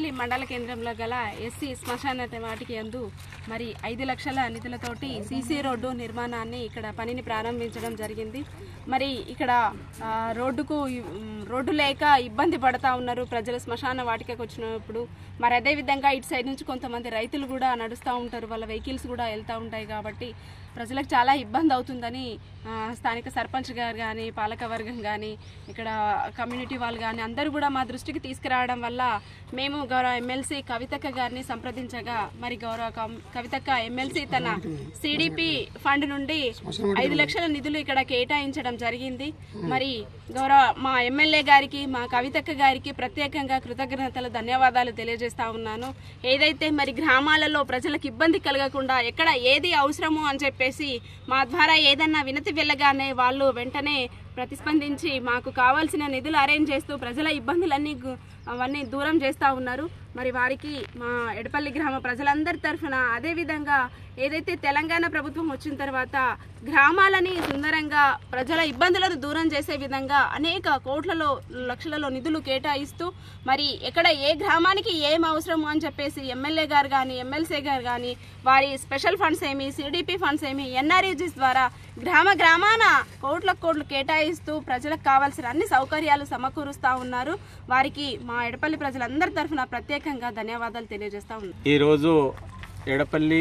ఎడపల్లి మండల కేంద్రంలో గల ఎస్సీ శ్మశాన వాటికి అందు మరి ఐదు లక్షల నిధులతోటి సీసీ రోడ్డు నిర్మాణాన్ని ఇక్కడ పనిని ప్రారంభించడం జరిగింది మరి ఇక్కడ ఆ, రోడ్డుకు ఉమ్, రోడ్డు లేక ఇబ్బంది పడతా ఉన్నారు ప్రజలు శ్మశాన వాటికకు వచ్చినప్పుడు మరి అదేవిధంగా ఇటు సైడ్ నుంచి కొంతమంది రైతులు కూడా నడుస్తూ ఉంటారు వాళ్ళ వెహికల్స్ కూడా వెళ్తూ ఉంటాయి కాబట్టి ప్రజలకు చాలా ఇబ్బంది అవుతుందని ఆ, స్థానిక సర్పంచ్ గారు కానీ పాలక వర్గం కానీ ఇక్కడ కమ్యూనిటీ వాళ్ళు కానీ అందరూ కూడా మా దృష్టికి తీసుకురావడం వల్ల మేము గౌరవ ఎమ్మెల్సీ కవితక్క గారిని సంప్రదించగా మరి గౌరవ కం- కవితక్క ఎమ్మెల్సీ తన సిడిపి ఫండ్ నుండి ఐదు లక్షల నిధులు ఇక్కడ కేటాయించడం జరిగింది మరి గౌరవ మా ఎమ్మెల్యే గారికి మా కవితక్క గారికి ప్రత్యేకంగా కృతజ్ఞతలు ధన్యవాదాలు తెలియజేస్తా ఉన్నాను ఏదైతే మరి గ్రామాలలో ప్రజలకు ఇబ్బంది కలగకుండా ఎక్కడ ఏది అవసరమో అని చెప్పేసి మా ద్వారా ఏదన్నా వినతి వెళ్ళగానే వాళ్ళు వెంటనే ప్రతిస్పందించి మాకు కావాల్సిన నిధులు అరేంజ్ చేస్తూ ప్రజల ఇబ్బందులన్నీ గు- అవన్నీ దూరం చేస్తూ ఉన్నారు మరి వారికి మా ఎడపల్లి గ్రామ ప్రజలందరి తరఫున అదేవిధంగా ఏదైతే తెలంగాణ ప్రభుత్వం వచ్చిన తర్వాత గ్రామాలని సుందరంగా ప్రజల ఇబ్బందులను దూరం చేసే విధంగా అనేక కోట్లలో లక్షలలో నిధులు కేటాయిస్తూ మరి ఎక్కడ ఏ గ్రామానికి ఏం అవసరం అని చెప్పేసి ఎమ్మెల్యే గారు కానీ ఎమ్మెల్సీ గారు కానీ వారి స్పెషల్ ఫండ్స్ ఏమి సిడిపి ఫండ్స్ ఏమి ఎన్ఆర్ఈజీస్ ద్వారా గ్రామ గ్రామాన కోట్ల కోట్లు కేటాయిస్తూ ప్రజలకు కావాల్సిన అన్ని సౌకర్యాలు సమకూరుస్తూ ఉన్నారు వారికి మా ఎడపల్లి ప్రజలందరి తరఫున ప్రత్యేకంగా ధన్యవాదాలు తెలియజేస్తా ఉన్నాను ఈరోజు ఎడపల్లి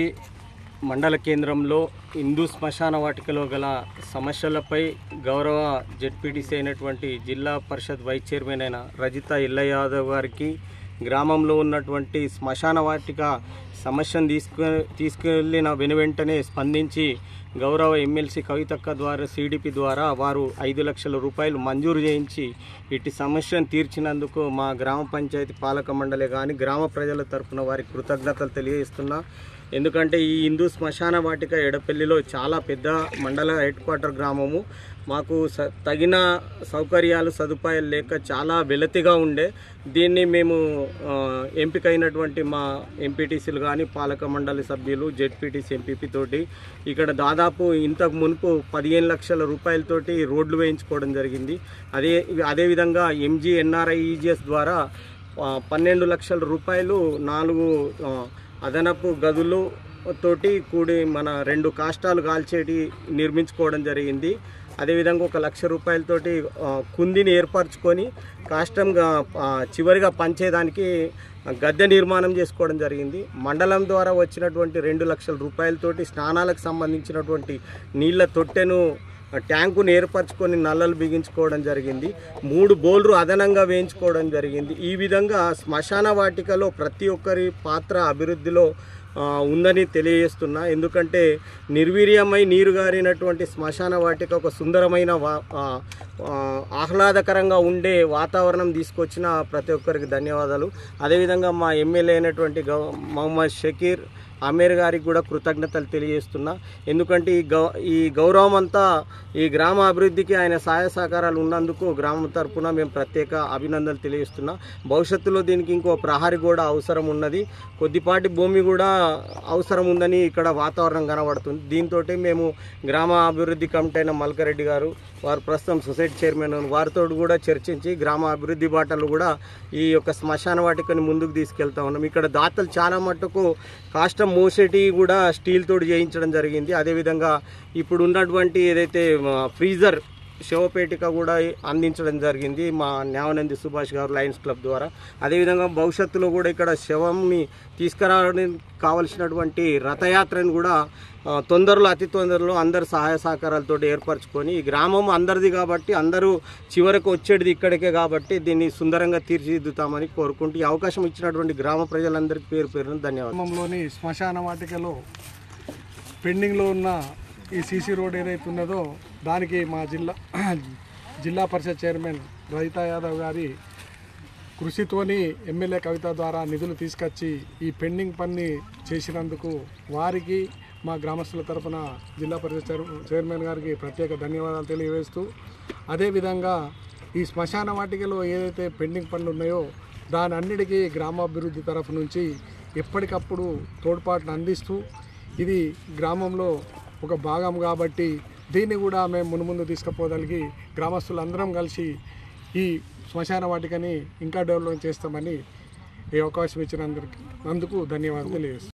మండల కేంద్రంలో హిందూ శ్మశాన వాటికలో గల సమస్యలపై గౌరవ జెడ్పీటీసీ అయినటువంటి జిల్లా పరిషత్ వైస్ చైర్మన్ అయిన రజిత ఇల్లయ్య యాదవ్ గారికి గ్రామంలో ఉన్నటువంటి శ్మశాన వాటిక సమస్యను తీసుకు తీసుకెళ్లిన వెనువెంటనే స్పందించి గౌరవ ఎమ్మెల్సీ కవితక్క ద్వారా సిడిపి ద్వారా వారు ఐదు లక్షల రూపాయలు మంజూరు చేయించి ఇటు సమస్యను తీర్చినందుకు మా గ్రామ పంచాయతీ పాలక మండలి కానీ గ్రామ ప్రజల తరపున వారికి కృతజ్ఞతలు తెలియజేస్తున్నా ఎందుకంటే ఈ హిందూ శ్మశాన వాటిక ఎడపల్లిలో చాలా పెద్ద మండల హెడ్ క్వార్టర్ గ్రామము మాకు స తగిన సౌకర్యాలు సదుపాయాలు లేక చాలా వెలతిగా ఉండే దీన్ని మేము ఆ, ఎంపికైనటువంటి మా ఎంపీటీసీలు కానీ పాలక మండలి సభ్యులు జెడ్పీటీసీ ఎంపీపీ తోటి ఇక్కడ దాదాపు ఇంతకు మునుపు పదిహేను లక్షల రూపాయలతోటి రోడ్లు వేయించుకోవడం జరిగింది అదే అదేవిధంగా ఎంజీ ఎన్ఆర్ఐఈజిఎస్ ద్వారా ఆ, పన్నెండు లక్షల రూపాయలు నాలుగు ఆ, అదనపు గదులు తోటి కూడి మన రెండు కాష్టాలు కాల్చేటి నిర్మించుకోవడం జరిగింది అదేవిధంగా ఒక లక్ష రూపాయలతోటి ఆ, కుందిని ఏర్పరచుకొని కాష్టంగా ఆ, చివరిగా పంచేదానికి గద్దె నిర్మాణం చేసుకోవడం జరిగింది మండలం ద్వారా వచ్చినటువంటి రెండు లక్షల రూపాయలతోటి స్నానాలకు సంబంధించినటువంటి నీళ్ళ తొట్టెను ట్యాంకును ఏర్పరచుకొని నల్లలు బిగించుకోవడం జరిగింది మూడు బోల్లు అదనంగా వేయించుకోవడం జరిగింది ఈ విధంగా శ్మశాన వాటికలో ప్రతి ఒక్కరి పాత్ర అభివృద్ధిలో ఆ, ఉందని తెలియజేస్తున్నా ఎందుకంటే నిర్వీర్యమై నీరు గారినటువంటి శ్మశాన వాటిక ఒక సుందరమైన వా ఆ, ఆ, ఆహ్లాదకరంగా ఉండే వాతావరణం తీసుకొచ్చిన ప్రతి ఒక్కరికి ధన్యవాదాలు అదేవిధంగా మా ఎమ్మెల్యే అయినటువంటి గౌ మొహమ్మద్ షకీర్ అమీర్ గారికి కూడా కృతజ్ఞతలు తెలియజేస్తున్నా ఎందుకంటే ఈ గౌ ఈ గౌరవం అంతా ఈ గ్రామ అభివృద్ధికి ఆయన సహాయ సహకారాలు ఉన్నందుకు గ్రామం తరపున మేము ప్రత్యేక అభినందనలు తెలియజేస్తున్నా భవిష్యత్తులో దీనికి ఇంకో ప్రహరీ కూడా అవసరం ఉన్నది కొద్దిపాటి భూమి కూడా అవసరం ఉందని ఇక్కడ వాతావరణం కనబడుతుంది దీంతో మేము గ్రామ అభివృద్ధి కమిటీ అయిన మల్కారెడ్డి గారు వారు ప్రస్తుతం సొసైటీ చైర్మన్ వారితో కూడా చర్చించి గ్రామ అభివృద్ధి బాటలు కూడా ఈ యొక్క శ్మశాన వాటికని ముందుకు తీసుకెళ్తా ఉన్నాం ఇక్కడ దాతలు చాలా మట్టుకు కాష్టం మోసేటి కూడా స్టీల్ తోటి చేయించడం జరిగింది అదేవిధంగా ఇప్పుడు ఉన్నటువంటి ఏదైతే ఆ, ఫ్రీజర్ శవపేటిక కూడా అందించడం జరిగింది మా న్యావనంది సుభాష్ గారు లయన్స్ క్లబ్ ద్వారా అదేవిధంగా భవిష్యత్తులో కూడా ఇక్కడ శవంని తీసుకురావడానికి కావలసినటువంటి రథయాత్రను కూడా ఆ, తొందరలో అతి తొందరలో అందరు సహాయ సహకారాలతో ఏర్పరచుకొని ఈ గ్రామం అందరిది కాబట్టి అందరూ చివరకు వచ్చేది ఇక్కడికే కాబట్టి దీన్ని సుందరంగా తీర్చిదిద్దుతామని కోరుకుంటూ ఈ అవకాశం ఇచ్చినటువంటి గ్రామ ప్రజలందరికీ పేరు పేరున ధన్యవాదాలు గ్రామంలోని శ్మశాన వాటికలో పెండింగ్లో ఉన్న ఈ సీసీ రోడ్ ఏదైతే ఉన్నదో దానికి మా జిల్లా జిల్లా పరిషత్ చైర్మన్ రజితా యాదవ్ గారి కృషితోని ఎమ్మెల్యే కవిత ద్వారా నిధులు తీసుకొచ్చి ఈ పెండింగ్ పని చేసినందుకు వారికి మా గ్రామస్తుల తరపున జిల్లా పరిషత్ చైర్ చైర్మన్ గారికి ప్రత్యేక ధన్యవాదాలు తెలియజేస్తూ అదేవిధంగా ఈ శ్మశాన వాటికలో ఏదైతే పెండింగ్ పనులు ఉన్నాయో దాని అన్నిటికీ గ్రామాభివృద్ధి తరఫు నుంచి ఎప్పటికప్పుడు తోడ్పాటును అందిస్తూ ఇది గ్రామంలో ఒక భాగం కాబట్టి దీన్ని కూడా మేము మునుముందు తీసుకుపోగలిగి గ్రామస్తులందరం కలిసి ఈ శ్మశాన వాటికని ఇంకా డెవలప్ చేస్తామని ఈ అవకాశం ఇచ్చినందుకు అందుకు ధన్యవాదాలు తెలియజేస్తున్నాను